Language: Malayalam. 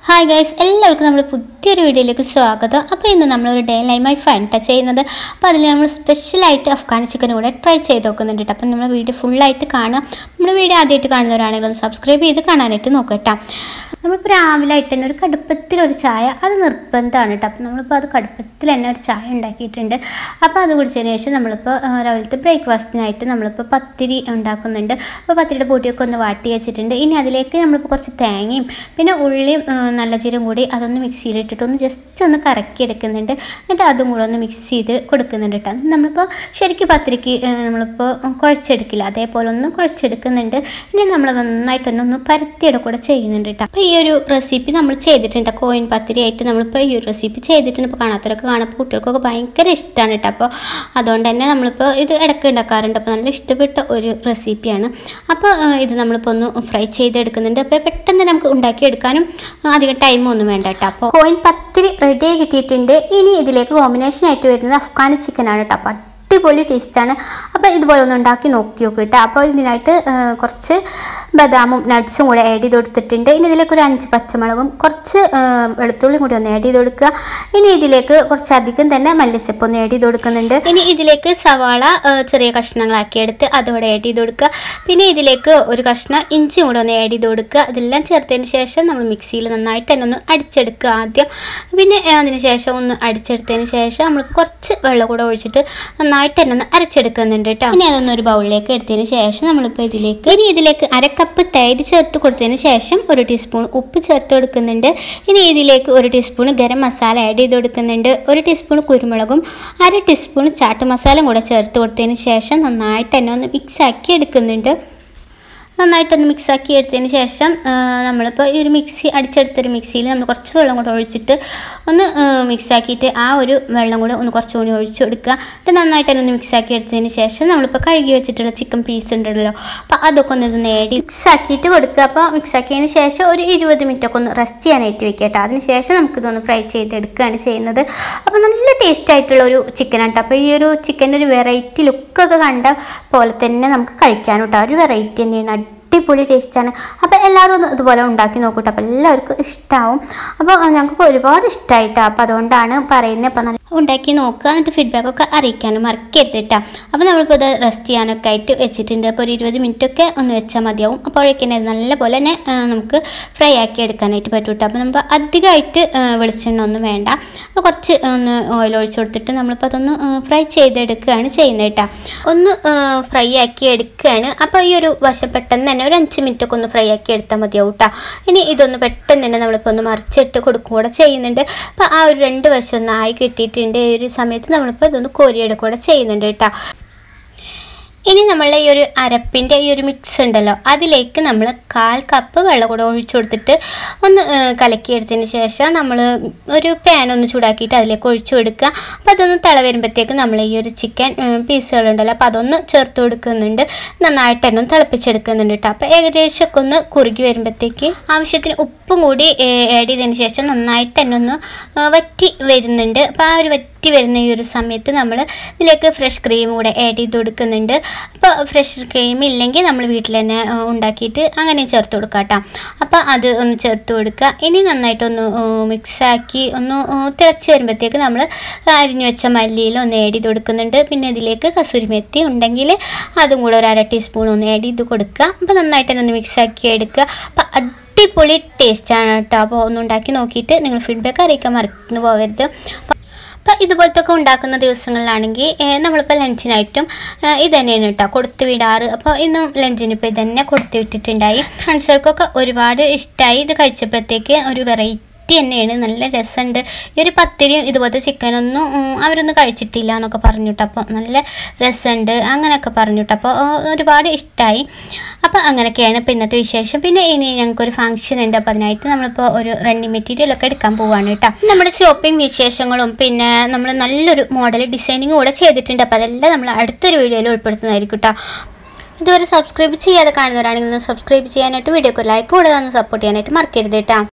ഹായ് ഗൈസ് എല്ലാവർക്കും നമ്മുടെ പുതിയൊരു വീഡിയോയിലേക്ക് സ്വാഗതം അപ്പോൾ ഇന്ന് നമ്മളൊരു ഡേ ലൈമായി ഫൈൻട്ടാ ചെയ്യുന്നത് അപ്പോൾ അതിൽ നമ്മൾ സ്പെഷ്യലായിട്ട് അഫ്ഗാനി ചിക്കൻ കൂടെ ട്രൈ ചെയ്ത് നോക്കുന്നുണ്ട് കേട്ടോ അപ്പോൾ നമ്മൾ വീഡിയോ ഫുള്ളായിട്ട് കാണാം നമ്മുടെ വീഡിയോ ആദ്യമായിട്ട് കാണുന്നവരാണെങ്കിൽ ഒന്ന് സബ്സ്ക്രൈബ് ചെയ്ത് കാണാനായിട്ട് നോക്കട്ടോ നമ്മളിപ്പോൾ രാവിലെ ആയിട്ട് തന്നെ ഒരു കടുപ്പത്തിലൊരു ചായ അത് നിർബന്ധമാണ് കേട്ടോ അപ്പോൾ നമ്മളിപ്പോൾ അത് കടുപ്പത്തിൽ തന്നെ ഒരു ചായ ഉണ്ടാക്കിയിട്ടുണ്ട് അപ്പോൾ അത് കുടിച്ചതിന് ശേഷം നമ്മളിപ്പോൾ ആ, രാവിലത്തെ ബ്രേക്ക്ഫാസ്റ്റിനായിട്ട് നമ്മളിപ്പോൾ പത്തിരി ഉണ്ടാക്കുന്നുണ്ട് അപ്പോൾ പത്തിരിയുടെ പൊടിയൊക്കെ ഒന്ന് വാട്ടി വെച്ചിട്ടുണ്ട് ഇനി അതിലേക്ക് നമ്മളിപ്പോൾ കുറച്ച് തേങ്ങയും പിന്നെ ഉള്ളിയും ആ, നല്ല ജീരം കൂടി അതൊന്ന് മിക്സിയിലിട്ടിട്ട് ഒന്ന് ജസ്റ്റ് ഒന്ന് കറക്കി എടുക്കുന്നുണ്ട് എന്നിട്ട് അതും കൂടെ ഒന്ന് മിക്സ് ചെയ്ത് കൊടുക്കുന്നുണ്ട് കേട്ടോ നമ്മളിപ്പോൾ ശരിക്കും പത്തിരിക്ക് ആ, നമ്മളിപ്പോൾ കുഴച്ചെടുക്കില്ല അതേപോലെ ഒന്ന് കുഴച്ചെടുക്കുന്നുണ്ട് ഇനി നമ്മൾ നന്നായിട്ടൊന്ന് ഒന്ന് പരത്തിയുടെ കൂടെ ചെയ്യുന്നുണ്ട് കേട്ടോ അപ്പോൾ ഈ ഒരു റെസിപ്പി നമ്മൾ ചെയ്തിട്ടുണ്ട് കോയിൻ പത്തിരി ആയിട്ട് നമ്മളിപ്പോൾ ഈ ഒരു റെസിപ്പി ചെയ്തിട്ടുണ്ട് ഇപ്പോൾ കാണാത്തവരൊക്കെ കാണുമ്പോൾ കുട്ടികൾക്കൊക്കെ ഭയങ്കര ഇഷ്ടമാണ് കേട്ടോ അപ്പോൾ അതുകൊണ്ട് തന്നെ നമ്മളിപ്പോൾ ഇത് ഇടയ്ക്ക് ഉണ്ടാക്കാറുണ്ട് അപ്പോൾ നല്ല ഇഷ്ടപ്പെട്ട ഒരു റെസിപ്പിയാണ് അപ്പോൾ ആ, ഇത് നമ്മളിപ്പോൾ ഒന്ന് ഫ്രൈ ചെയ്തെടുക്കുന്നുണ്ട് അപ്പോൾ പെട്ടെന്ന് തന്നെ നമുക്ക് ഉണ്ടാക്കിയെടുക്കാനും ആ, അധികം ടൈമൊന്നും വേണ്ട കേട്ടോ അപ്പോൾ കോയിൻ പത്തിരി റെഡിയായി കിട്ടിയിട്ടുണ്ട് ഇനി ഇതിലേക്ക് കോമ്പിനേഷൻ ആയിട്ട് വരുന്നത് അഫ്ഗാനി ചിക്കനാണ് കേട്ടോ അപ്പോൾ അടിപൊളി ടേസ്റ്റാണ് അപ്പോൾ ഇതുപോലെ ഒന്ന് ഉണ്ടാക്കി നോക്കി നോക്കി കേട്ടോ അപ്പോൾ ഇതിനായിട്ട് ആ, കുറച്ച് ബദാമും നട്ട്സും കൂടെ ആഡ് ചെയ്ത് കൊടുത്തിട്ടുണ്ട് ഇനി ഇതിലേക്ക് ഒരു അഞ്ച് പച്ചമുളകും കുറച്ച് ആ, വെളുത്തുള്ളിയും കൂടി ഒന്ന് ആഡ് ചെയ്ത് കൊടുക്കുക ഇനി ഇതിലേക്ക് കുറച്ചധികം തന്നെ മല്ലിച്ചപ്പ് ഒന്ന് ആഡ് ചെയ്ത് കൊടുക്കുന്നുണ്ട് ഇനി ഇതിലേക്ക് സവാള ആ, ചെറിയ കഷ്ണങ്ങളാക്കി എടുത്ത് അതുകൂടെ ആഡ് ചെയ്ത് കൊടുക്കുക പിന്നെ ഇതിലേക്ക് ഒരു കഷ്ണം ഇഞ്ചിയും കൂടെ ഒന്ന് ആഡ് ചെയ്ത് കൊടുക്കുക അതെല്ലാം ചേർത്തതിന് ശേഷം നമ്മൾ മിക്സിയിൽ നന്നായിട്ട് തന്നെ ഒന്ന് അടിച്ചെടുക്കുക ആദ്യം പിന്നെ ആ, അതിന് ശേഷം ഒന്ന് അടിച്ചെടുത്തതിന് ശേഷം നമ്മൾ കുറച്ച് വെള്ളം കൂടെ ഒഴിച്ചിട്ട് നന്നായിട്ട് തന്നെ ഒന്ന് അരച്ചെടുക്കുന്നുണ്ട് കേട്ടോ ഇനി അതൊന്ന് ഒരു ബൗളിലേക്ക് എടുത്തതിന് ശേഷം നമ്മളിപ്പോൾ ഇതിലേക്ക് ഇനി ഇതിലേക്ക് അര കപ്പ് തൈര് ചേർത്ത് കൊടുത്തതിന് ശേഷം ഒരു ടീസ്പൂൺ ഉപ്പ് ചേർത്ത് കൊടുക്കുന്നുണ്ട് ഇനി ഇതിലേക്ക് ഒരു ടീസ്പൂൺ ഗരം മസാല ആഡ് ചെയ്ത് കൊടുക്കുന്നുണ്ട് ഒരു ടീസ്പൂൺ കുരുമുളകും അര ടീസ്പൂൺ ചാട്ട് മസാലയും കൂടെ ചേർത്ത് കൊടുത്തതിന് ശേഷം നന്നായിട്ട് തന്നെ ഒന്ന് മിക്സ് ആക്കി എടുക്കുന്നുണ്ട് നന്നായിട്ടൊന്ന് മിക്സാക്കി എടുത്തതിന് ശേഷം ആ, നമ്മളിപ്പോൾ ഈ ഒരു മിക്സി അടിച്ചെടുത്തൊരു മിക്സിയിൽ നമ്മൾ കുറച്ച് വെള്ളം കൂടെ ഒഴിച്ചിട്ട് ഒന്ന് മിക്സാക്കിയിട്ട് ആ ഒരു വെള്ളം കൂടെ ഒന്ന് കുറച്ചും കൂടി ഒഴിച്ച് കൊടുക്കുക എന്നിട്ട് നന്നായിട്ട് തന്നെ ഒന്ന് മിക്സാക്കി എടുത്തതിന് ശേഷം നമ്മളിപ്പോൾ കഴുകി വെച്ചിട്ടുള്ള ചിക്കൻ പീസ് ഉണ്ടല്ലോ അപ്പോൾ അതൊക്കെ ഒന്ന് ഇത് നേടി മിക്സാക്കിയിട്ട് കൊടുക്കുക അപ്പോൾ മിക്സാക്കിയതിന് ശേഷം ഒരു ഇരുപത് മിനിറ്റ് ഒക്കെ ഒന്ന് റെസ്റ്റ് ചെയ്യാനായിട്ട് വെക്കുക കേട്ടോ അതിന് ശേഷം നമുക്കിതൊന്ന് ഫ്രൈ ചെയ്തെടുക്കുകയാണ് ചെയ്യുന്നത് അപ്പോൾ നല്ല ടേസ്റ്റ് ആയിട്ടുള്ള ഒരു ചിക്കനാണ് കേട്ടോ അപ്പോൾ ഈ ഒരു ചിക്കൻ്റെ ഒരു വെറൈറ്റി ലുക്കൊക്കെ കണ്ട പോലെ തന്നെ നമുക്ക് കഴിക്കാനും കേട്ടോ ഒരു വെറൈറ്റി തന്നെയാണ് അടിപൊളി ടേസ്റ്റാണ് അപ്പോൾ എല്ലാവരും ഒന്ന് ഇതുപോലെ ഉണ്ടാക്കി നോക്കൂട്ടോ അപ്പോൾ എല്ലാവർക്കും ഇഷ്ടമാവും അപ്പോൾ ഞങ്ങൾക്ക് ഒരുപാട് ഇഷ്ടമായിട്ടാണ് അപ്പോൾ അതുകൊണ്ടാണ് പറയുന്നത് അപ്പോൾ നല്ല ഉണ്ടാക്കി നോക്കുക എന്നിട്ട് ഫീഡ്ബാക്ക് ഒക്കെ അറിയിക്കാനും മറക്കരുത് കേട്ടോ അപ്പോൾ നമ്മളിപ്പോൾ ഇത് റെസ്റ്റ് ചെയ്യാനൊക്കെ ആയിട്ട് വെച്ചിട്ടുണ്ട് അപ്പോൾ ഒരു ഇരുപത് മിനിറ്റ് ഒക്കെ ഒന്ന് വെച്ചാൽ മതിയാവും അപ്പോഴേക്കും തന്നെ നല്ല പോലെ തന്നെ ആ, നമുക്ക് ഫ്രൈ ആക്കി എടുക്കാനായിട്ട് പറ്റും കേട്ടോ അപ്പോൾ നമ്മൾ അധികമായിട്ട് ആ, വെളിച്ചെണ്ണ ഒന്നും വേണ്ട അപ്പോൾ കുറച്ച് ഒന്ന് ഓയിൽ ഒഴിച്ച് കൊടുത്തിട്ട് നമ്മളിപ്പോൾ അതൊന്ന് ഫ്രൈ ചെയ്തെടുക്കുകയാണ് ചെയ്യുന്നത് കേട്ടോ ഒന്ന് ഫ്രൈ ആക്കി എടുക്കുകയാണ് അപ്പോൾ ഈ ഒരു വശം പെട്ടെന്ന് തന്നെ ഒരു അഞ്ച് മിനിറ്റ് ഒക്കെ ഒന്ന് ഫ്രൈ ആക്കി എടുത്താൽ മതിയാവും കേട്ടോ ഇനി ഇതൊന്ന് പെട്ടെന്ന് തന്നെ നമ്മളിപ്പോൾ ഒന്ന് മറിച്ചിട്ട് കൊടുക്കും കൂടെ ചെയ്യുന്നുണ്ട് അപ്പോൾ ആ ഒരു രണ്ട് വശം ഒന്ന് ആയി കിട്ടിയിട്ടുണ്ട് ഈ ഒരു സമയത്ത് നമ്മളിപ്പോൾ ഇതൊന്ന് കോരിയെടുക്കുക കൂടെ ചെയ്യുന്നുണ്ട് കേട്ടോ ഇനി നമ്മൾ ഈ ഒരു അരപ്പിൻ്റെ ഈ ഒരു മിക്സ് ഉണ്ടല്ലോ അതിലേക്ക് നമ്മൾ കാൽ കപ്പ് വെള്ളം കൂടെ ഒഴിച്ചു കൊടുത്തിട്ട് ഒന്ന് ആ, കലക്കിയെടുത്തതിന് ശേഷം നമ്മൾ ഒരു പാൻ ഒന്ന് ചൂടാക്കിയിട്ട് അതിലേക്ക് ഒഴിച്ചു കൊടുക്കുക അപ്പോൾ അതൊന്ന് തിള വരുമ്പോഴത്തേക്ക് നമ്മൾ ഈ ഒരു ചിക്കൻ പീസുകളുണ്ടല്ലോ അപ്പോൾ അതൊന്ന് ചേർത്ത് കൊടുക്കുന്നുണ്ട് നന്നായിട്ട് തന്നെ ഒന്ന് തിളപ്പിച്ചെടുക്കുന്നുണ്ട് കേട്ടോ അപ്പോൾ ഏകദേശം ഒക്കെ ഒന്ന് കുറുകി വരുമ്പോഴത്തേക്ക് ആവശ്യത്തിന് ഉപ്പും കൂടി ആഡ് ചെയ്തതിന് ശേഷം നന്നായിട്ട് തന്നെ ഒന്ന് ആ, വറ്റി വരുന്നുണ്ട് അപ്പോൾ ആ ഒരു വറ്റി വരുന്ന ഈ ഒരു സമയത്ത് നമ്മൾ ഇതിലേക്ക് ഫ്രഷ് ക്രീം കൂടെ ആഡ് ചെയ്ത് കൊടുക്കുന്നുണ്ട് അപ്പോൾ ഫ്രഷ് ക്രീം ഇല്ലെങ്കിൽ നമ്മൾ വീട്ടിൽ തന്നെ ആ, ഉണ്ടാക്കിയിട്ട് അങ്ങനെ ചേർത്ത് കൊടുക്കുക കേട്ടോ അപ്പോൾ അത് ഒന്ന് ചേർത്ത് കൊടുക്കുക ഇനി നന്നായിട്ടൊന്ന് മിക്സാക്കി ഒന്ന് ആ, തിളച്ച് വരുമ്പോഴത്തേക്ക് നമ്മൾ അരിഞ്ഞു വെച്ച മല്ലിയിൽ ഒന്ന് ആഡ് ചെയ്ത് കൊടുക്കുന്നുണ്ട് പിന്നെ ഇതിലേക്ക് കസൂരി മെത്തി ഉണ്ടെങ്കിൽ അതും കൂടെ ഒരു അര ടീസ്പൂൺ ഒന്ന് ആഡ് ചെയ്ത് കൊടുക്കുക അപ്പോൾ നന്നായിട്ട് തന്നെ ഒന്ന് മിക്സാക്കി എടുക്കുക അപ്പോൾ അടിപൊളി ടേസ്റ്റാണ് കേട്ടോ അപ്പോൾ ഒന്ന് ഉണ്ടാക്കി നോക്കിയിട്ട് നിങ്ങൾ ഫീഡ്ബാക്ക് അറിയിക്കാൻ മറന്നു പോകരുത് അപ്പോൾ ഇതുപോലത്തെ ഒക്കെ ഉണ്ടാക്കുന്ന ദിവസങ്ങളിലാണെങ്കിൽ ഏഹ്, നമ്മളിപ്പോൾ ലഞ്ചിനായിട്ടും ഏഹ്, ഇത് തന്നെയാണ് കേട്ടോ കൊടുത്തു വിടാറ് അപ്പോൾ ഇന്നും ലഞ്ചിന് ഇപ്പോൾ ഇത് തന്നെ കൊടുത്തു വിട്ടിട്ടുണ്ടായി ഫ്രണ്ട്സുകൾക്കൊക്കെ ഒരുപാട് ഇഷ്ടമായി ഇത് കഴിച്ചപ്പോഴത്തേക്ക് ഒരു വെറൈറ്റി തന്നെയാണ് നല്ല രസമുണ്ട് ഈ ഒരു പത്തിരിയും ഇതുപോലത്തെ ചിക്കനൊന്നും ഉം, അവരൊന്നും കഴിച്ചിട്ടില്ല എന്നൊക്കെ പറഞ്ഞിട്ട് അപ്പോൾ നല്ല രസമുണ്ട് അങ്ങനെയൊക്കെ പറഞ്ഞിട്ട് അപ്പോൾ ഒരുപാട് ഇഷ്ടമായി അപ്പോൾ അങ്ങനെയൊക്കെയാണ് ഇപ്പോൾ ഇന്നത്തെ വിശേഷം പിന്നെ ഇനി ഞങ്ങൾക്കൊരു ഫംഗ്ഷൻ ഉണ്ട് അപ്പോൾ അതിനായിട്ട് നമ്മളിപ്പോൾ ഒരു റണ്ണിങ് മെറ്റീരിയൽ ഒക്കെ എടുക്കാൻ പോവാണ് കേട്ടോ നമ്മുടെ ഷോപ്പിംഗ് വിശേഷങ്ങളും പിന്നെ നമ്മൾ നല്ലൊരു മോഡൽ ഡിസൈനിങ് കൂടെ ചെയ്തിട്ടുണ്ട് അപ്പോൾ അതെല്ലാം നമ്മൾ അടുത്തൊരു വീഡിയോയിൽ ഉൾപ്പെടുത്തുന്നതായിരിക്കും കേട്ടോ ഇതുവരെ സബ്സ്ക്രൈബ് ചെയ്യാതെ കാണുന്നവരാണെങ്കിൽ ഒന്ന് സബ്സ്ക്രൈബ് ചെയ്യാനായിട്ട് വീഡിയോക്ക് ലൈക്ക് കൂടെ തന്ന് സപ്പോർട്ട് ചെയ്യാനായിട്ട് മറക്കരുത് കേട്ടോ